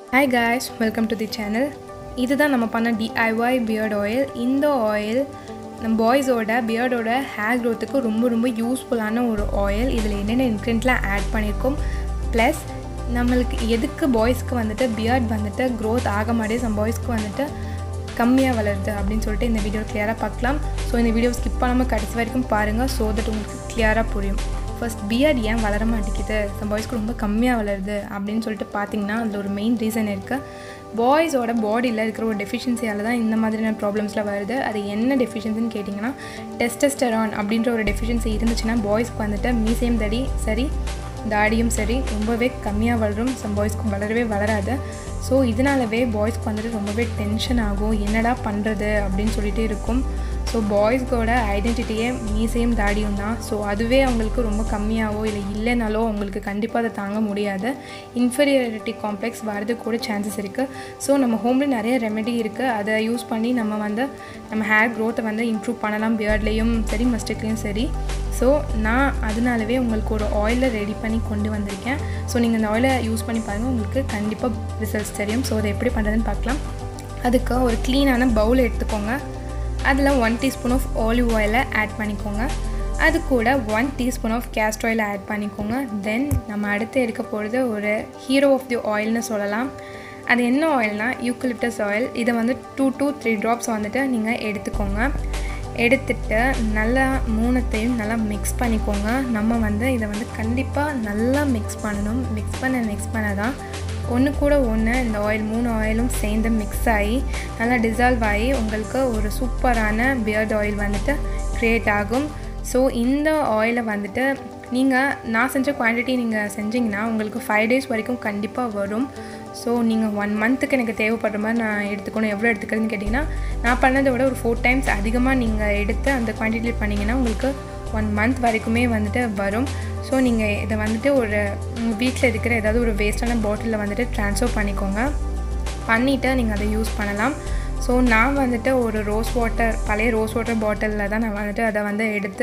hi guys welcome to the channel இதுதான் நம்ம பண்ண டிஐஒய் பியர்ட் ஆயில் இந்த ஆயில் நம்ம பாய்ஸோட பியர்டோட ஹேர் க்ரோத்துக்கு ரொம்ப ரொம்ப யூஸ்ஃபுல்லான ஒரு ஆயில் இதில் என்னென்ன இன்க்ரீடியன்ட்லாம் ஆட் பண்ணியிருக்கோம் ப்ளஸ் நம்மளுக்கு எதுக்கு பாய்ஸ்க்கு வந்துட்டு பியர்ட் வந்துட்டு க்ரோத் ஆக மாட்டேது நம்ம பாய்ஸ்க்கு வந்துட்டு கம்மியாக வளருது அப்படின்னு சொல்லிட்டு இந்த வீடியோ கிளியராக பார்க்கலாம் ஸோ இந்த வீடியோ ஸ்கிப் பண்ணாமல் கடைசி வரைக்கும் பாருங்கள் ஸோ தட் உங்களுக்கு கிளியராக புரியும் ஃபர்ஸ்ட் பியர்ட் ஏன் வளர மாட்டேங்குது நம்ம பாய்ஸ்க்கு ரொம்ப கம்மியாக வளருது அப்படின்னு சொல்லிட்டு பார்த்தீங்கன்னா அதில் ஒரு மெயின் ரீசன் இருக்குது பாய்ஸோட பாடியில் இருக்கிற ஒரு டெஃபிஷியன்சியால் தான் இந்த மாதிரியான ப்ராப்ளம்ஸ்லாம் வருது அது என்ன டெஃபிஷியன்சின்னு கேட்டிங்கன்னா டெஸ்டஸ்டரான் அப்படின்ற ஒரு டெஃபிஷியன்சி இருந்துச்சுன்னா பாய்ஸ்க்கு வந்துட்டு மீசையும் தடி சரி தாடியும் சரி ரொம்பவே கம்மியாக வளரும் சம் பாய்ஸ்க்கு வளரவே வளராது ஸோ இதனாலவே பாய்ஸ்க்கு வந்துட்டு ரொம்பவே டென்ஷன் ஆகும் என்னடா பண்ணுறது அப்படின்னு சொல்லிட்டு இருக்கும் ஸோ பாய்ஸ்க்கோட ஐடென்டிட்டியே மீசையும் தாடியும் தான் ஸோ அதுவே அவங்களுக்கு ரொம்ப கம்மியாகவோ இல்லை இல்லைனாலோ அவங்களுக்கு கண்டிப்பாக அதை தாங்க முடியாது இன்ஃபீரியாரிட்டி காம்ப்ளெக்ஸ் வரதுக்கு கூட சான்சஸ் இருக்குது ஸோ நம்ம ஹோமில் நிறைய ரெமெடி இருக்குது அதை யூஸ் பண்ணி நம்ம வந்து நம்ம ஹேர் க்ரோத்தை வந்து இம்ப்ரூவ் பண்ணலாம் பியர்ட்லேயும் சரி மஸ்டேக்லேயும் சரி ஸோ நான் அதனாலவே உங்களுக்கு ஒரு ஆயிலை ரெடி பண்ணி கொண்டு வந்திருக்கேன் ஸோ நீங்கள் இந்த ஆயிலை யூஸ் பண்ணி பாருங்கள் உங்களுக்கு கண்டிப்பாக ரிசல்ட்ஸ் தெரியும் ஸோ அதை எப்படி பண்ணுறதுன்னு பார்க்கலாம் அதுக்கு ஒரு க்ளீனான பவுல் எடுத்துக்கோங்க அதில் ஒன் டீஸ்பூன் ஆஃப் ஆலிவ் ஆயிலை ஆட் பண்ணிக்கோங்க அது கூட one teaspoon of castor oil add பண்ணிக்கோங்க தென் நம்ம அடுத்து எடுக்க போகிறது ஒரு ஹீரோ ஆஃப் தி ஆயில்னு சொல்லலாம் அது என்ன ஆயில்னால் யூக்கலிப்டஸ் ஆயில் இதை வந்து டூ டூ த்ரீ ட்ராப்ஸ் வந்துட்டு நீங்கள் எடுத்துக்கோங்க எடுத்துட்டு நல்லா மூணுத்தையும் நல்லா மிக்ஸ் பண்ணிக்கோங்க நம்ம வந்து இதை வந்து கண்டிப்பாக நல்லா மிக்ஸ் பண்ணணும் மிக்ஸ் பண்ண மிக்ஸ் பண்ண தான் ஒன்று கூட ஒன்று இந்த ஆயில் மூணு ஆயிலும் சேர்ந்து மிக்ஸ் ஆகி நல்லா டிசால்வ் ஆகி உங்களுக்கு ஒரு சூப்பரான பியர்ட் ஆயில் வந்துட்டு க்ரியேட் ஆகும் ஸோ இந்த ஆயிலை வந்துட்டு நீங்கள் நான் செஞ்ச குவான்டிட்டி நீங்கள் செஞ்சிங்கன்னா உங்களுக்கு ஃபைவ் டேஸ் வரைக்கும் கண்டிப்பாக வரும் ஸோ நீங்கள் ஒன் மந்த்துக்கு எனக்கு தேவைப்படுற மாதிரி நான் எடுத்துக்கணும் எவ்வளோ எடுத்துக்கிறதுன்னு கேட்டிங்கன்னா நான் பண்ணதை விட ஒரு ஃபோர் டைம்ஸ் அதிகமாக நீங்கள் எடுத்து அந்த குவான்டிட்டி பண்ணிங்கன்னா உங்களுக்கு ஒன் மந்த் வரைக்குமே வந்துட்டு வரும் ஸோ நீங்கள் இதை வந்துட்டு ஒரு உங்கள் வீட்டில் இருக்கிற ஏதாவது ஒரு வேஸ்ட்டான பாட்டிலில் வந்துட்டு ட்ரான்ஸ்ஃபர் பண்ணிக்கோங்க பண்ணிவிட்டு நீங்கள் அதை யூஸ் பண்ணலாம் ஸோ நான் வந்துட்டு ஒரு ரோஸ் வாட்டர் பழைய ரோஸ் வாட்டர் பாட்டிலில் தான் நான் வந்துட்டு அதை வந்து எடுத்து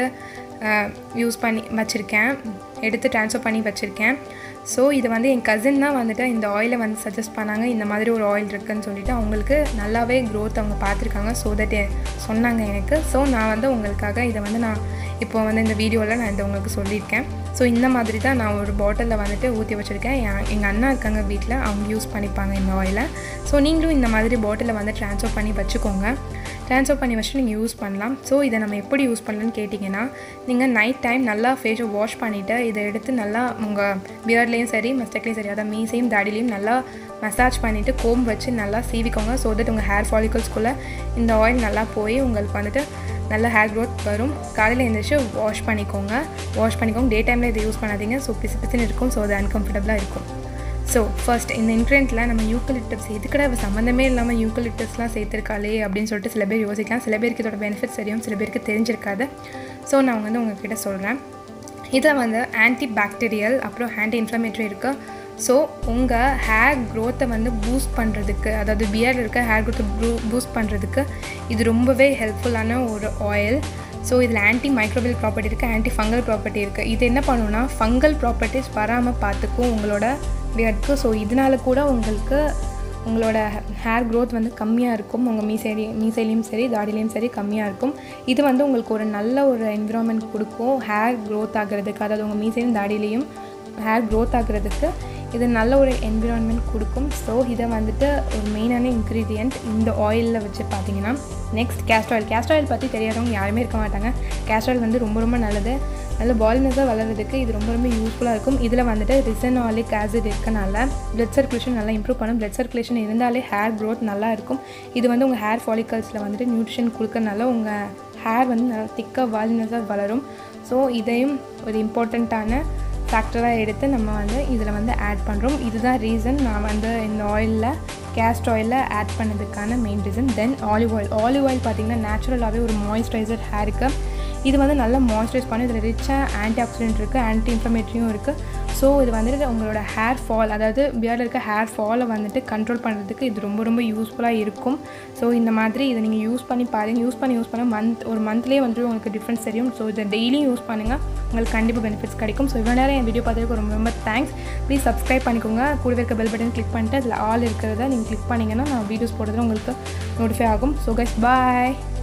யூஸ் பண்ணி வச்சுருக்கேன் எடுத்து ட்ரான்ஸ்ஃபர் பண்ணி வச்சுருக்கேன் ஸோ இது வந்து என் கசின் தான் வந்துட்டு இந்த ஆயிலை வந்து சஜஸ்ட் பண்ணாங்க இந்த மாதிரி ஒரு ஆயில் இருக்குன்னு சொல்லிட்டு அவங்களுக்கு நல்லாவே க்ரோத் அவங்க பார்த்துருக்காங்க ஸோ தட் சொன்னாங்க எனக்கு ஸோ நான் வந்து உங்களுக்காக இதை வந்து நான் இப்போ வந்து இந்த வீடியோவில் நான் இதை உங்களுக்கு சொல்லியிருக்கேன் ஸோ இந்த மாதிரி தான் நான் ஒரு பாட்டிலில் வந்துட்டு ஊற்றி வச்சுருக்கேன் எங்கள் அண்ணா இருக்காங்க வீட்டில் அவங்க யூஸ் பண்ணிப்பாங்க இந்த ஆயிலை ஸோ நீங்களும் இந்த மாதிரி பாட்டிலில் வந்து ட்ரான்ஸ்ஃபர் பண்ணி வச்சுக்கோங்க ட்ரான்ஸ்ஃபர் பண்ணி வச்சுட்டு நீங்கள் யூஸ் பண்ணலாம் ஸோ இதை நம்ம எப்படி யூஸ் பண்ணலான்னு கேட்டிங்கன்னா நீங்கள் நைட் டைம் நல்லா ஃபேஸை வாஷ் பண்ணிவிட்டு இதை எடுத்து நல்லா உங்கள் பியர்ட்லேயும் சரி மஸ்டக்லேயும் சரி அதாவது மீசையும் தாடிலையும் நல்லா மசாஜ் பண்ணிவிட்டு கோம் வச்சு நல்லா சீவிக்கோங்க ஸோ தட் உங்கள் ஹேர் ஃபாலிகல்ஸ்குள்ளே இந்த ஆயில் நல்லா போய் உங்களுக்கு வந்துட்டு நல்ல ஹேர் க்ரோத் வரும் காலையில் எழுந்திரிச்சு வாஷ் பண்ணிக்கோங்க வாஷ் பண்ணிக்கோங்க டே டைமில் இதை யூஸ் பண்ணாதீங்க ஸோ பிசு பிசுன்னு இருக்கும் ஸோ அது அன்கம்ஃபர்டபுளாக இருக்கும் ஸோ ஃபர்ஸ்ட் இந்த இன்க்ரீடியண்ட்டில் நம்ம யூக்கலிப்டஸ் எதுக்கட சம்மந்தமே இல்லாமல் யூக்கலிப்டஸ்லாம் சேர்த்துருக்காளே அப்படின்னு சொல்லிட்டு சில பேர் யோசிக்கலாம் சில பேருக்கு இதோட பெனிஃபிட்ஸ் தெரியும் சில பேருக்கு தெரிஞ்சிருக்காது ஸோ நான் வந்து உங்ககிட்ட சொல்கிறேன் இதில் வந்து ஆன்டி பாக்டீரியல் அப்புறம் ஆன்டி இன்ஃப்ளமேட்டரி இருக்குது ஸோ உங்கள் ஹேர் க்ரோத்தை வந்து பூஸ்ட் பண்ணுறதுக்கு அதாவது பியர்ட் இருக்க ஹேர் க்ரோத்தை ப்ரூ பூஸ்ட் பண்ணுறதுக்கு இது ரொம்பவே ஹெல்ப்ஃபுல்லான ஒரு ஆயில் ஸோ இதில் ஆன்டி மைக்ரோபியல் ப்ராப்பர்ட்டி இருக்குது ஆன்டி ஃபங்கல் ப்ராப்பர்ட்டி இருக்குது இது என்ன பண்ணுன்னா ஃபங்கல் ப்ராப்பர்ட்டிஸ் வராமல் பார்த்துக்கும் உங்களோட பியர்டுக்கு ஸோ இதனால கூட உங்களுக்கு உங்களோட ஹேர் க்ரோத் வந்து கம்மியாக இருக்கும் உங்கள் மீசைலி மீசைலையும் சரி தாடிலையும் சரி கம்மியாக இருக்கும் இது வந்து உங்களுக்கு ஒரு நல்ல ஒரு என்விரான்மெண்ட் கொடுக்கும் ஹேர் க்ரோத் ஆகிறதுக்கு அதாவது உங்கள் மீசையும் தாடிலையும் ஹேர் க்ரோத் ஆகிறதுக்கு இது நல்ல ஒரு என்விரான்மெண்ட் கொடுக்கும் ஸோ இதை வந்துட்டு ஒரு மெயினான இன்க்ரீடியண்ட் இந்த ஆயிலில் வச்சு பார்த்தீங்கன்னா next castor oil castor oil பற்றி தெரியாதவங்க யாருமே இருக்க மாட்டாங்க கேஸ்ட் ஆயில் வந்து ரொம்ப ரொம்ப நல்லது நல்ல பால்னஸாக வளர்கிறதுக்கு இது ரொம்ப ரொம்ப யூஸ்ஃபுல்லாக இருக்கும் இதில் வந்துட்டு ரிசனாலிக் ஆசிட் இருக்கனால பிளட் சர்க்குலேஷன் நல்லா இம்ப்ரூவ் பண்ணும் பிளட் சர்க்குலேஷன் இருந்தாலே ஹேர் க்ரோத் நல்லா இருக்கும் இது வந்து உங்கள் ஹேர் ஃபாலிகல்ஸில் வந்துட்டு நியூட்ரிஷன் கொடுக்கறனால உங்கள் ஹேர் வந்து நல்லா திக்காக வால்னஸாக வளரும் ஸோ இதையும் ஒரு இம்பார்ட்டண்ட்டான ஃபேக்டராக எடுத்து நம்ம வந்து இதில் வந்து ஆட் பண்ணுறோம் இதுதான் ரீசன் நான் வந்து இந்த ஆயிலில் கேஸ்ட் ஆயிலில் ஆட் பண்ணதுக்கான main reason then olive oil olive oil பார்த்திங்கன்னா நேச்சுரலாகவே ஒரு மாய்ஸ்சரைசர் ஹேருக்கு இது வந்து நல்லா மாய்ஸ்சரைஸ் பண்ணி இதில் ரிச்சாக ஆன்டி ஆக்சிடென்ட் இருக்குது ஆன்டி இன்ஃப்ளமேட்டரியும் இருக்குது ஸோ இது வந்துட்டு உங்களோட ஹேர் ஃபால் அதாவது பியர்டில் இருக்க ஹேர் ஃபாலை வந்துட்டு கண்ட்ரோல் பண்ணுறதுக்கு இது ரொம்ப ரொம்ப யூஸ்ஃபுல்லாக இருக்கும் ஸோ இந்த மாதிரி இதை நீங்கள் யூஸ் பண்ணி பாருங்கள் யூஸ் பண்ணி யூஸ் பண்ண மந்த் ஒரு மந்த்லேயே வந்துட்டு உங்களுக்கு டிஃப்ரென்ஸ் தெரியும் ஸோ இதை டெய்லியும் யூஸ் பண்ணுங்கள் உங்களுக்கு கண்டிப்பாக பெனிஃபிட்ஸ் கிடைக்கும் ஸோ இவ்வளோ நேரம் என் வீடியோ பார்த்ததுக்கு ரொம்ப ரொம்ப தேங்க்ஸ் ப்ளீஸ் சப்ஸ்கிரைப் பண்ணிக்கோங்க கூடவே இருக்க பெல் பட்டன் கிளிக் பண்ணிட்டு அதில் ஆல் இருக்கிறத நீங்கள் கிளிக் பண்ணிங்கன்னா நான் வீடியோஸ் போடுறது உங்களுக்கு நோட்டிஃபை ஆகும் ஸோ கைஸ் பாய்